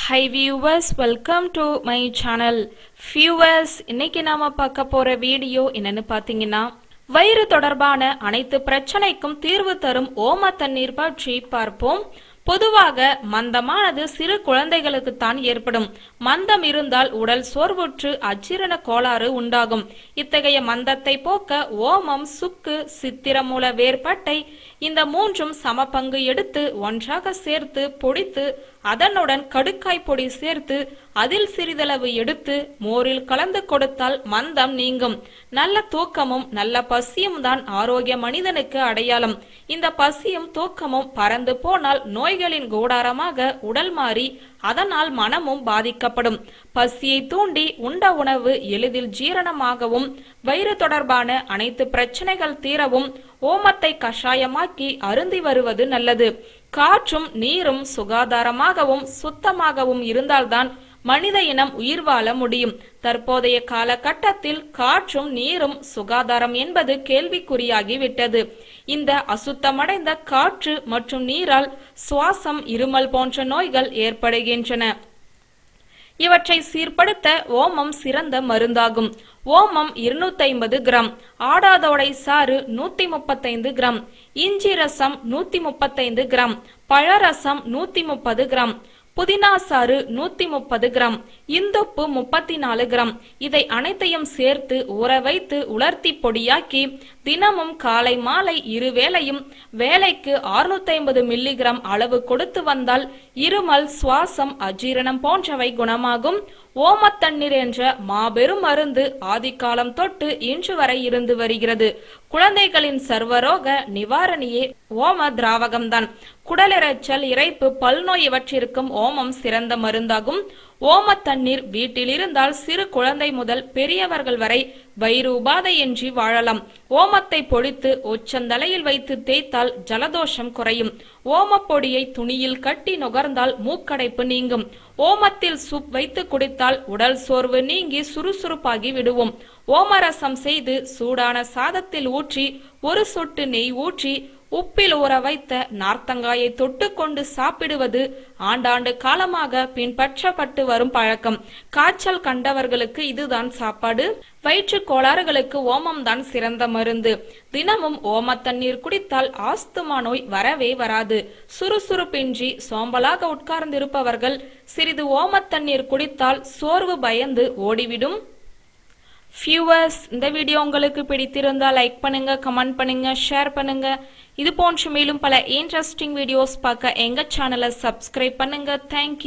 high viewers welcome to my channel viewers இன்னைக்கு நாம பார்க்க போற வீடியோ என்னன்னு பார்த்தீங்கன்னா வயிறு தொடர்பான அனைத்து பிரச்சனைக்கும் தீர்வு தரும் ஓம தண்ணீர் பற்றி பார்ப்போம் பொதுவாக மந்தமானது சிறு குழந்தைகளுக்கு தான் ஏற்படும் மந்தம் இருந்தால் உடல் சோர்வுற்று அஜீரண கோளாறு உண்டாகும் இத்தகைய மந்தத்தை போக்க ஓமம் சுக்கு சித்திரமூல வேர்பட்டை இந்த மூன்றும் சம பங்கு எடுத்து ஒன்றாக சேர்த்து பொடித்து அதனுடன் கடுக்காய் பொடி சேர்த்து அதில் சிறிதளவு எடுத்து மோரில் கலந்து கொடுத்தால் மந்தம் நீங்கும் நல்ல தூக்கமும் நல்ல பசியும் தான் ஆரோக்கிய மனிதனுக்கு அடையாளம் இந்த பசியும் தூக்கமும் பறந்து போனால் நோய்களின் கூடாரமாக உடல் மாறி அதனால் மனமும் பாதிக்கப்படும் பசியை தூண்டி உண்ட உணவு எளிதில் ஜீரணமாகவும் வயிறு தொடர்பான அனைத்து பிரச்சனைகள் தீரவும் ஓமத்தை கஷாயமாக்கி அருந்தி வருவது நல்லது காற்றும் நீரும் சுகாதாரமாகவும் சுத்தமாகவும் இருந்தால்தான் மனித இனம் உயிர் வாழ முடியும் தற்போதைய காலகட்டத்தில் காற்றும் நீரும் சுகாதாரம் என்பது கேள்விக்குறியாகிவிட்டது இந்த அசுத்தமடைந்த காற்று மற்றும் நீரால் சுவாசம் இருமல் போன்ற நோய்கள் ஏற்படுகின்றன இவற்றை சீர்படுத்த ஓமம் சிறந்த மருந்தாகும் ஓமம் இருநூத்தி ஐம்பது கிராம் ஆடாதோடை சாறு நூத்தி முப்பத்தைந்து கிராம் இஞ்சி ரசம் நூத்தி முப்பத்தைந்து கிராம் பழரசம் நூத்தி முப்பது கிராம் புதினா சாறு நூத்தி முப்பது கிராம் இந்துப்பு முப்பத்தி நாலு கிராம் இதை அனைத்தையும் சேர்த்து ஊற வைத்து உலர்த்தி பொடியாக்கி தினமும் காலை மாலை இரு வேளையும் வேலைக்கு அறுநூத்தி ஐம்பது மில்லிகிராம் அளவு கொடுத்து வந்தால் இருமல் சுவாசம் அஜீரணம் போன்றவை குணமாகும் ஓமத்தண்ணீர் என்ற மாபெரும் மருந்து ஆதிக்காலம் தொட்டு இன்று வரை இருந்து வருகிறது குழந்தைகளின் சர்வரோக நிவாரணியே ஓம திராவகம்தான் குடலிரைச்சல் இறைப்பு பல்நோய் இவற்றிற்கும் ஓமம் சிறந்த மருந்தாகும் ஓம தண்ணீர் வீட்டில் இருந்தால் சிறு குழந்தை முதல் பெரியவர்கள் வரை வயிறு உபாதையின்றி வாழலாம் ஓமத்தை பொடித்து ஒச்சந்தலையில் வைத்து தேய்த்தால் ஜலதோஷம் குறையும் ஓமப்பொடியை துணியில் கட்டி நுகர்ந்தால் மூக்கடைப்பு நீங்கும் ஓமத்தில் சூப் வைத்து குடித்தால் உடல் சோர்வு நீங்கி சுறுசுறுப்பாகி விடுவோம் ஓமரசம் செய்து சூடான சாதத்தில் ஊற்றி ஒரு சொட்டு நெய் ஊற்றி உப்பில் ஊற வைத்த நார்த்தங்காயை தொட்டுக்கொண்டு சாப்பிடுவது ஆண்டாண்டு காலமாக பின்பற்றப்பட்டு வரும் பழக்கம் காய்ச்சல் கண்டவர்களுக்கு இதுதான் சாப்பாடு வயிற்று கோளாறுகளுக்கு ஓமம் தான் சிறந்த மருந்து தினமும் ஓம தண்ணீர் குடித்தால் ஆஸ்துமா நோய் வரவே வராது சுறுசுறுப்பின்றி சோம்பலாக உட்கார்ந்திருப்பவர்கள் சிறிது ஓம தண்ணீர் குடித்தால் சோர்வு பயந்து ஓடிவிடும் வியூவர்ஸ் இந்த வீடியோ உங்களுக்கு பிடித்திருந்தால் லைக் பண்ணுங்க கமெண்ட் பண்ணுங்க ஷேர் பண்ணுங்க இது போன்ற மேலும் பல இன்ட்ரெஸ்டிங் வீடியோஸ் பார்க்க எங்க சேனலை சப்ஸ்கிரைப் பண்ணுங்க தேங்க்யூ